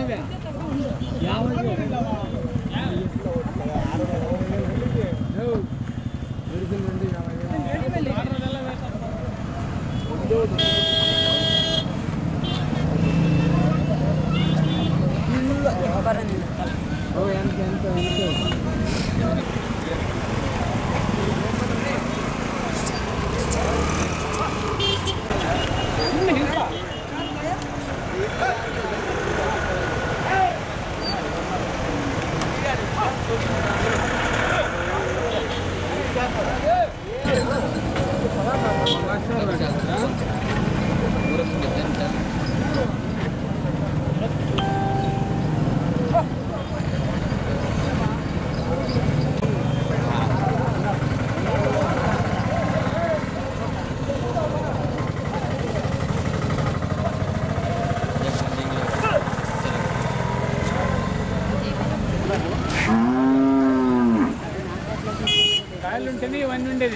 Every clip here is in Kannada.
కాయలుంటేనే ఇవన్నీ ఉండేది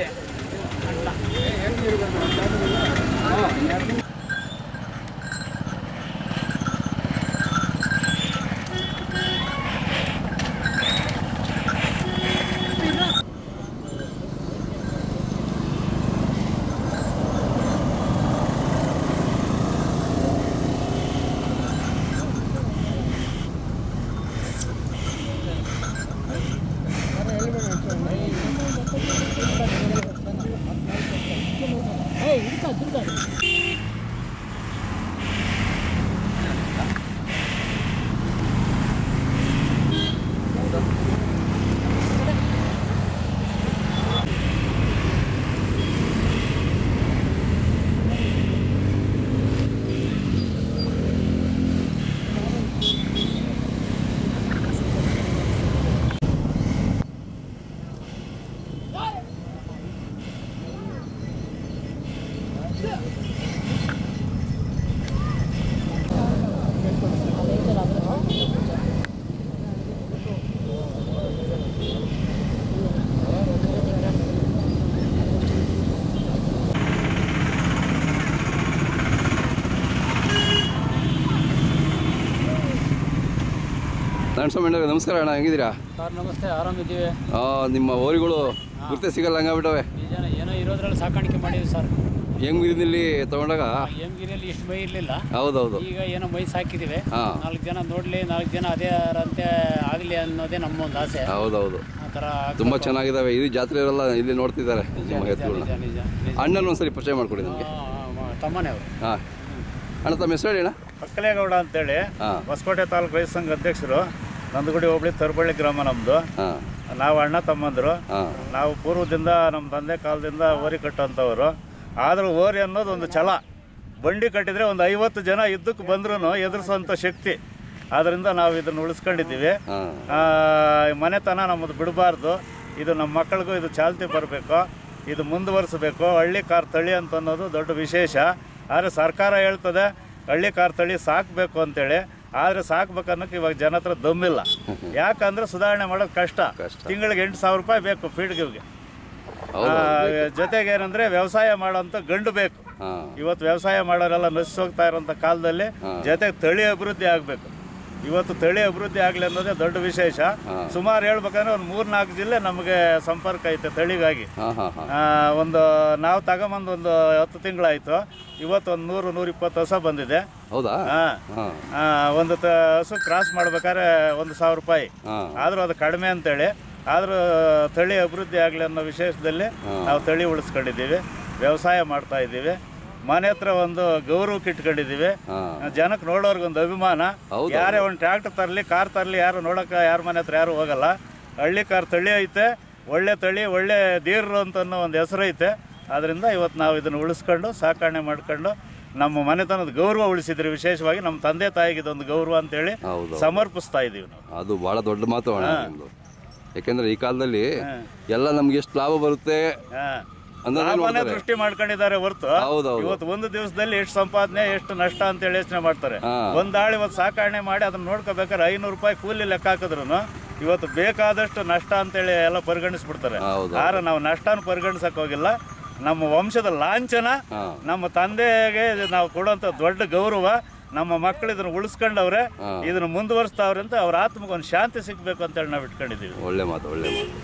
ನಾರಾಯಣ ನಮಸ್ಕಾರ ಅಣ್ಣ ಹೆಂಗಿದ್ದೀರಾ ಸರ್ ನಮಸ್ತೆ ಆರಾಮಿದ್ದೀವಿ ಆ, ನಿಮ್ಮ ಓರಿಗಳು ಗುರ್ತೆ ಸಿಗಲ್ಲ ಹಂಗಾಗ್ಬಿಟ್ಟವೆ ಈ ಜನ ಏನೋ ಇರೋದ್ರಲ್ಲಿ ಸಾಕಾಣಿಕೆ ಮಾಡಿದ್ವಿ ಸರ್ ಹೆಂಗಿರಿನಲ್ಲಿ ತಗೊಂಡಾಗ ಎಮ್ಗಿರಿಯಲ್ಲಿ ಇಷ್ಟು ಮೈ ಇರಲಿಲ್ಲ ಹೌದೌದು ಈಗ ಏನೋ ಮೈ ಸಾಕಿದ್ದೀವಿ ಹಾ. ನಾಲ್ಕು ಜನ ನೋಡ್ಲಿ ನಾಲ್ಕು ಜನ ಅದೇ ರಂತೆ ಆಗಲಿ ಅನ್ನೋದೇ ನಮ್ಮ ಒಂದು ಆಸೆ ಹೌದೌದು ಆ ಥರ ತುಂಬ ಚೆನ್ನಾಗಿದ್ದಾವೆ ಇದು ಜಾತ್ರೆ ಇರಲ್ಲ ಇಲ್ಲಿ ನೋಡ್ತಿದ್ದಾರೆ ನಿಜ ನಿಮ್ಮ ನಿಜ ಎತ್ತುಗಳನ್ನ ನಿಜ ನಿಜ ನಿಜ ಅಣ್ಣನ ಒಂದ್ಸರಿ ಪರಿಚಯ ಮಾಡ್ಕೊಡಿ ನನಗೆ ಆ, ಆ, ತಮ್ಮನೇ ಅವರು ಹಾಂ ಅಣ್ಣ ತಮ್ಮ ಹೆಸರು ಹೇಳಿ ಅಣ್ಣ ಅಕ್ಕಲೇಗೌಡ ಅಂತೇಳಿ ಹಾಂ ಹೊಸಕೋಟೆ ತಾಲೂಕು ರೈತ ಸಂಘ ಅಧ್ಯಕ್ಷರು ನಂದಗುಡಿ ಹೋಬಳಿ ತರಬಳ್ಳಿ ಗ್ರಾಮ ನಮ್ಮದು ಹಾಂ ನಾವು ಅಣ್ಣ ತಮ್ಮಂದರು ಹಾಂ ನಾವು ಪೂರ್ವದಿಂದ ನಮ್ಮ ತಂದೆ ಕಾಲದಿಂದ ಓರಿ ಕಟ್ಟೋಂಥವ್ರು ಆದರೂ ಓರಿ ಅನ್ನೋದು ಒಂದು ಛಲ ಬಂಡಿ ಕಟ್ಟಿದರೆ ಒಂದು ಐವತ್ತು ಜನ ಯುದ್ಧಕ್ಕೆ ಬಂದ್ರೂ ಎದುರಿಸೋಂಥ ಶಕ್ತಿ ಆದ್ದರಿಂದ ನಾವು ಇದನ್ನು ಉಳಿಸ್ಕೊಂಡಿದ್ದೀವಿ ಹಾಂ ಆ, ಮನೆತನ ನಮ್ಮದು ಬಿಡಬಾರ್ದು ಇದು ನಮ್ಮ ಮಕ್ಕಳಿಗೂ ಇದು ಚಾಲ್ತಿ ಬರಬೇಕು ಇದು ಮುಂದುವರಿಸಬೇಕು ಹಳ್ಳಿ ಕಾರ್ ತಳಿ ಅಂತ ಅನ್ನೋದು ದೊಡ್ಡ ವಿಶೇಷ ಆದರೆ ಸರ್ಕಾರ ಹೇಳ್ತದೆ ಹಳ್ಳಿ ಕಾರ್ ತಳಿ ಸಾಕಬೇಕು ಅಂತೇಳಿ ಆದರೆ ಸಾಕ್ಬೇಕನ್ನೋಕೆ ಇವಾಗ ಜನ ಹತ್ರ ದಮ್ಮಿಲ್ಲ ಯಾಕಂದ್ರೆ ಸುಧಾರಣೆ ಮಾಡೋದು ಕಷ್ಟ ಕಷ್ಟ. ತಿಂಗಳಿಗೆ ಎಂಟು ಸಾವಿರ ರೂಪಾಯಿ ಬೇಕು ಫೀಡ್ಗಿವ್ಗೆ ಹೌದು ಜೊತೆಗೆ ಏನಂದ್ರೆ ವ್ಯವಸಾಯ ಮಾಡೋಂಥ ಗಂಡು ಬೇಕು ಹಾಂ ಇವತ್ತು ವ್ಯವಸಾಯ ಮಾಡೋರೆಲ್ಲ ನಶಿಸಿ ಹೋಗ್ತಾ ಇರೋಂಥ ಕಾಲದಲ್ಲಿ ಹಾ. ಜೊತೆಗೆ ತಳಿ ಅಭಿವೃದ್ಧಿ ಆಗಬೇಕು ಇವತ್ತು ತಳಿ ಅಭಿವೃದ್ಧಿ ಆಗಲಿ ಅನ್ನೋದೇ ದೊಡ್ಡ ವಿಶೇಷ ಹಾ. ಸುಮಾರು ಹೇಳ್ಬೇಕಂದ್ರೆ ಒಂದು ಮೂರು ನಾಲ್ಕು ಜಿಲ್ಲೆ ನಮಗೆ ಸಂಪರ್ಕ ಐತೆ ತಳಿಗಾಗಿ ಹಾಂ ಹಾಂ ಹಾಂ ಆ, ಒಂದು ನಾವು ತಗೊಂಬಂದು ಒಂದು ಹತ್ತು ತಿಂಗಳಾಯಿತು ಇವತ್ತು ಒಂದು ನೂರು ನೂರಿಪ್ಪತ್ತು ಹೊಸ ಬಂದಿದೆ ಹೌದಾ ಹಾಂ ಹಾಂ ಒಂದು ತ ಹಸು ಕ್ರಾಸ್ ಮಾಡ್ಬೇಕಾದ್ರೆ ಒಂದು ಸಾವಿರ ರೂಪಾಯಿ ಹಾಂ ಆದರೂ ಅದು ಕಡಿಮೆ ಅಂತೇಳಿ ಆದರೂ ತಳಿ ಅಭಿವೃದ್ಧಿ ಆಗಲಿ ಅನ್ನೋ ವಿಶೇಷದಲ್ಲಿ ಹಾ. ನಾವು ತಳಿ ಉಳಿಸ್ಕೊಂಡಿದ್ದೀವಿ ವ್ಯವಸಾಯ ಮಾಡ್ತಾ ಇದ್ದೀವಿ ಮನೆ ಹತ್ರ ಒಂದು ಗೌರವಕ್ಕೆ ಇಟ್ಕೊಂಡಿದ್ದೀವಿ ಹಾಂ ಜನಕ್ಕೆ ನೋಡೋರ್ಗೆ ಒಂದು ಅಭಿಮಾನ ಹೌದು, ಯಾರೇ ಒಂದು ಟ್ರ್ಯಾಕ್ಟರ್ ತರಲಿ ಕಾರ್ ತರಲಿ ಯಾರು ನೋಡೋಕೆ ಯಾರ ಮನೆ ಹತ್ರ ಯಾರು ಹೋಗಲ್ಲ ಹಳ್ಳಿ ಕಾರ್ ತಳಿ ಐತೆ ಒಳ್ಳೆ ತಳಿ ಒಳ್ಳೆ ದೀರ್ರು ಅಂತ ಅನ್ನೋ ಒಂದು ಹೆಸರು ಐತೆ ಅದರಿಂದ ಇವತ್ತು ನಾವು ಇದನ್ನು ಉಳಿಸ್ಕೊಂಡು ಸಾಕಣೆ ಮಾಡ್ಕೊಂಡು ನಮ್ಮ ಮನೆತನದ ಗೌರವ ಉಳಿಸಿದ್ರಿ ವಿಶೇಷವಾಗಿ ನಮ್ಮ ತಂದೆ ತಾಯಿಗೆ ಇದೊಂದು ಗೌರವ ಅಂತೇಳಿ ಹೌದು ಸಮರ್ಪಿಸ್ತಾ ಇದ್ದೀವಿ ನಾವು ಅದು ಭಾಳ ದೊಡ್ಡ ಮಾತು ಅಣ್ಣ ನಿಮ್ದು ಯಾಕೆಂದ್ರೆ ಈ ಕಾಲದಲ್ಲಿ ಎಲ್ಲ ನಮ್ಗೆ ಎಷ್ಟು ಲಾಭ ಬರುತ್ತೆ ಹಾಂ ಅನ್ನೋದೇ ಲಾಭನೇ ನೋಡ್ತಾರೆ ದೃಷ್ಟಿ ಮಾಡ್ಕೊಂಡಿದ್ದಾರೆ ಹೊರತು ಹೌದೌದು. ಇವತ್ತು ಒಂದು ದಿವಸದಲ್ಲಿ ಎಷ್ಟು ಸಂಪಾದನೆ ಎಷ್ಟು ನಷ್ಟ ಅಂತ ಯೋಚನೆ ಮಾಡ್ತಾರೆ ಹಾ. ಒಂದ್ ಆಳು ಇವತ್ತು ಸಾಕಣೆ ಮಾಡಿ ಅದನ್ನ ನೋಡ್ಕೋಬೇಕಾದ್ರೆ ಐನೂರು ರೂಪಾಯಿ ಕೂಲಿ ಲೆಕ್ಕ ಹಾಕಿದ್ರು ಇವತ್ತು ಬೇಕಾದಷ್ಟು ನಷ್ಟ ಅಂತೇಳಿ ಎಲ್ಲ ಪರಿಗಣಿಸ್ಬಿಡ್ತಾರೆ ಹೌದು. ಆದ್ರೆ ನಾವು ನಷ್ಟನ ಪರಿಗಣಿಸಕ್ ಹೋಗಿಲ್ಲ ನಮ್ಮ ವಂಶದ ಲಾಂಛನ ಹಾ. ನಮ್ಮ ತಂದೆಗೆ ನಾವು ಕೊಡುವಂಥ ದೊಡ್ಡ ಗೌರವ ನಮ್ಮ ಮಕ್ಕಳು ಇದನ್ನ ಉಳಿಸ್ಕೊಂಡವ್ರೆ ಹಾ. ಇದನ್ನ ಮುಂದುವರಿಸ್ತಾವ್ರೆ ಅಂತ ಅವ್ರ ಆತ್ಮಕ್ಕೆ ಒಂದು ಶಾಂತಿ ಸಿಗ್ಬೇಕು ಅಂತೇಳಿ ನಾವು ಇಟ್ಕೊಂಡಿದ್ದೀವಿ ಒಳ್ಳೆ ಮಾತು ಒಳ್ಳೆ ಮಾತು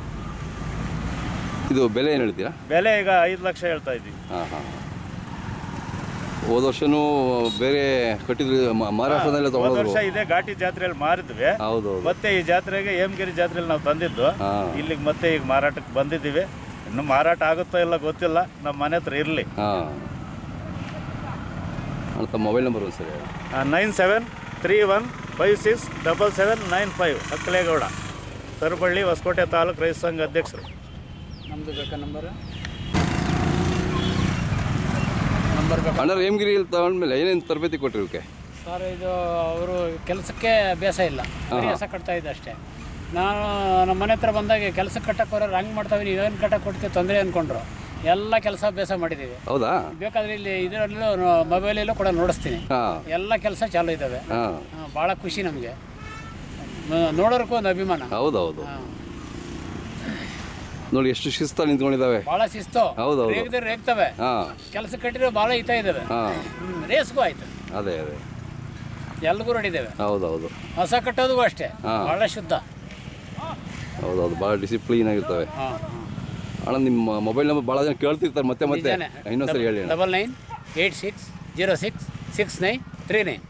ಇದು ಬೆಲೆ ಏನು ಹೇಳ್ತೀರಾ ಬೆಲೆ ಈಗ ಐದು ಲಕ್ಷ ಹೇಳ್ತಾ ಇದ್ದೀವಿ ಹಾಂ ಹಾಂ ಹೋದ ವರ್ಷನೂ ಬೇರೆ ಕಟ್ಟಿದ್ರು ಮ- ಮಹಾರಾಷ್ಟ್ರದಲ್ಲೇ ಹೋದ ತೊಗೊಂಡ್ರು ವರ್ಷ ಇದೇ ಘಾಟಿ ಜಾತ್ರೆಯಲ್ಲಿ ಮಾರಿದ್ವಿ ಹೌದು ಹೌದು ಮತ್ತೆ ಈ ಜಾತ್ರೆಗೆ ಹೇಮಗಿರಿ ಜಾತ್ರೆಯಲ್ಲಿ ನಾವು ತಂದಿದ್ದು ಹಾಂ ಇಲ್ಲಿಗೆ ಮತ್ತೆ ಈಗ ಮಾರಾಟಕ್ಕೆ ಬಂದಿದ್ದೀವಿ ಇನ್ನು ಮಾರಾಟ ಆಗುತ್ತೋ ಇಲ್ಲ ಗೊತ್ತಿಲ್ಲ ನಮ್ಮ ಮನೆ ಹತ್ರ ಇರಲಿ ಹಾಂ ಅಣ್ಣ ತಮ್ಮ ಮೊಬೈಲ್ ನಂಬರ್ ಒಂದು ಸರಿ nine seven three one five six double seven nine five Akkalegowda Saraballi Hoskote taluk ರೈತ ಸಂಘ ಅಧ್ಯಕ್ಷರು ನಮ್ಮದು ಬೇಕಾ ನಂಬರ್ ನಂಬರ್ ಬೇಕಾ ಅಣ್ಣ ಹೇಮಗಿರಿಯಲ್ಲಿ ತಗೊಂಡ್ಮೇಲೆ ಏನೇನು ತರಬೇತಿ ಕೊಟ್ರಿ ಇವಕ್ಕೆ ಸರ್ ಇದು ಅವರು ಕೆಲಸಕ್ಕೆ ಅಭ್ಯಾಸ ಇಲ್ಲ ಬರೀ ಹೆಸ ಕಟ್ತಾ ಇದ್ದೆ ಅಷ್ಟೇ ನಾನು ನಮ್ಮ ಮನೆ ಹತ್ರ ಬಂದಾಗ ಕೆಲಸಕ್ಕೆ ಕಟ್ಟಕ್ಕೆ ಹೋದ್ರೆ ಹಂಗೆ ಮಾಡ್ತಾವೆ ನೀವೇನು ಕಟ್ಟಕ್ಕೆ ಕೊಡ್ತೀವಿ ತೊಂದರೆ ಅಂದ್ಕೊಂಡ್ರು ಎಲ್ಲ ಕೆಲಸ ಅಭ್ಯಾಸ ಮಾಡಿದ್ದೀವಿ ಹೌದಾ ಬೇಕಾದ್ರೆ ಇಲ್ಲಿ ಇದರಲ್ಲೂ ಮೊಬೈಲಲ್ಲೂ ಕೂಡ ನೋಡಿಸ್ತೀನಿ ಹಾಂ ಎಲ್ಲ ಕೆಲಸ ಚಾಲು ಇದ್ದಾವೆ ಹಾಂ ಭಾಳ ಖುಷಿ ನಮಗೆ ನೋಡೋರ್ಗೂ ಒಂದು ಅಭಿಮಾನ ಹೌದು ಹೌದು ಹಾಂ ನೋಡಿ ಎಷ್ಟು ಶಿಸ್ತ ನಿಂತ್ಕೊಂಡಿದ್ದಾವೆ ಭಾಳ ಶಿಸ್ತು ಹೌದು, ಹೌದು. ರೇಗದೆ ರೇಗ್ತವೆ ಹಾಂ ಕೆಲಸ ಕಟ್ಟಿರೋ ಭಾಳ ಹಿತ ಇದ್ದಾವೆ ಹಾಂ ರೇಸ್ಗೂ ಆಯ್ತು ಅದೇ ಅದೇ ಎಲ್ಗೂ ನೋಡಿದ್ದೇವೆ ಹೌದು ಹೌದು ಹೊಸ ಕಟ್ಟೋದಕ್ಕೂ ಅಷ್ಟೇ ಹಾ. ಭಾಳ ಶುದ್ಧ ಹೌದು ಹೌದು ಭಾಳ ಡಿಸಿಪ್ಲಿನ್ ಆಗಿರ್ತವೆ ಹಾಂ ಅಣ್ಣ ನಿಮ್ಮ ಮೊಬೈಲ್ ನಂಬರ್ ಭಾಳ ಜನ ಕೇಳ್ತಿರ್ತಾರೆ ಮತ್ತೆ ಮತ್ತೆ ನಿಜಾನೇ. ಇನ್ನೊಂದ್ಸರಿ ಹೇಳಿ ಅಣ್ಣ double nine eight six zero six six nine three nine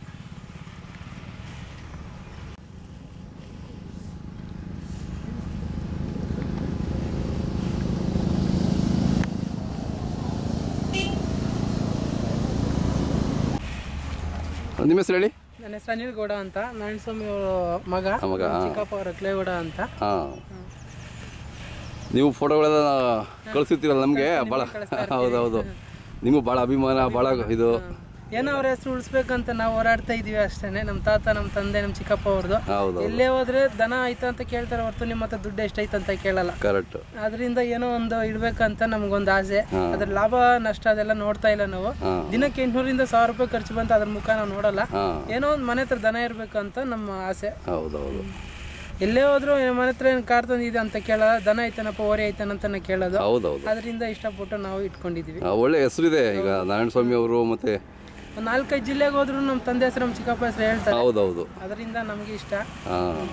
ನಿಮ್ಮ ಹೆಸರು ಹೇಳಿ ನನ್ನ ಹೆಸರು ಅನಿಲ್ ಗೌಡ ಅಂತ ನಾರಾಯಣಸ್ವಾಮಿ ಅವರ ಮಗ ಆ ಮಗ, ಹಾ. ಚಿಕ್ಕಪ್ಪ ಅವರ ಅಕ್ಲೇಗೌಡ ಅಂತ ಹಾಂ ನೀವು ಫೋಟೋಗಳೆಲ್ಲ ಕಳಿಸಿರ್ತೀರಲ್ಲ ನಮಗೆ ಭಾಳ ಹೌದು ಹೌದು ನಿಮಗೂ ಭಾಳ ಅಭಿಮಾನ ಭಾಳ ಇದು ಏನೋ ಅವ್ರ ಹೆಸರು ಉಳಿಸ್ಬೇಕಂತ ನಾವು ಹೋರಾಡ್ತಾ ಇದೀವಿ ಅಷ್ಟೇನೆ ನಮ್ಮ ತಾತ ನಮ್ಮ ತಂದೆ ನಮ್ಮ ಚಿಕ್ಕಪ್ಪ ಅವ್ರದ್ದು ಹೌದು ಹೌದು ಎಲ್ಲೇ ಹೋದ್ರೆ ದನ ಆಯ್ತಾ ಅಂತ ಕೇಳ್ತಾರೆ ಹೊರತು ನಿಮ್ಮ ಹತ್ರ ದುಡ್ಡು ಎಷ್ಟೈತೆ ಅಂತ ಕೇಳಲ್ಲ ಕರೆಕ್ಟ್ ಅದರಿಂದ ಏನೋ ಒಂದು ಇಡ್ಬೇಕಂತ ನಮ್ಗೊಂದು ಆಸೆ ಹಾ. ಅದ್ರ ಲಾಭ ನಷ್ಟ ಅದೆಲ್ಲ ನೋಡ್ತಾ ಇಲ್ಲ ನಾವು ಹಾಂ ದಿನಕ್ಕೆ ಎಂಟ್ನೂರಿಂದ ಸಾವಿರ ರೂಪಾಯಿ ಖರ್ಚು ಬಂತು ಅದ್ರ ಮುಖ ನಾವು ನೋಡಲ್ಲ ಹಾಂ ಏನೋ ಒಂದು ಮನೆ ಹತ್ರ ದನ ಇರ್ಬೇಕಂತ ನಮ್ಮ ಆಸೆ ಹೌದು ಹೌದು ಎಲ್ಲೇ ಹೋದ್ರು ಏ, ಮನೆ ಹತ್ರ ಏನು ಕಾರ್ ತಂದಿದೆ ಅಂತ ಕೇಳಲ್ಲ ದನ ಐತನಪ್ಪ ಓರಿ ಐತನಂತ ಕೇಳೋದು ಹೌದು ಹೌದು ಅದರಿಂದ ಇಷ್ಟಪಟ್ಟು ನಾವು ಇಟ್ಕೊಂಡಿದೀವಿ ಆ, ಒಳ್ಳೆ ಹೆಸರಿದೆ ಈಗ ನಾರಾಯಣ ಸ್ವಾಮಿ ಅವರು ಮತ್ತೆ ಒಂದು ನಾಲ್ಕೈದು ಜಿಲ್ಲೆಗೆ ಹೋದ್ರು ನಮ್ಮ ತಂದೆ ಹೆಸರು ನಮ್ಮ ಚಿಕ್ಕಪ್ಪ ಹೆಸರು ಹೇಳ್ತಾರೆ ಹೌದು ಹೌದು ಅದರಿಂದ ನಮಗೆ ಇಷ್ಟ ಹಾಂ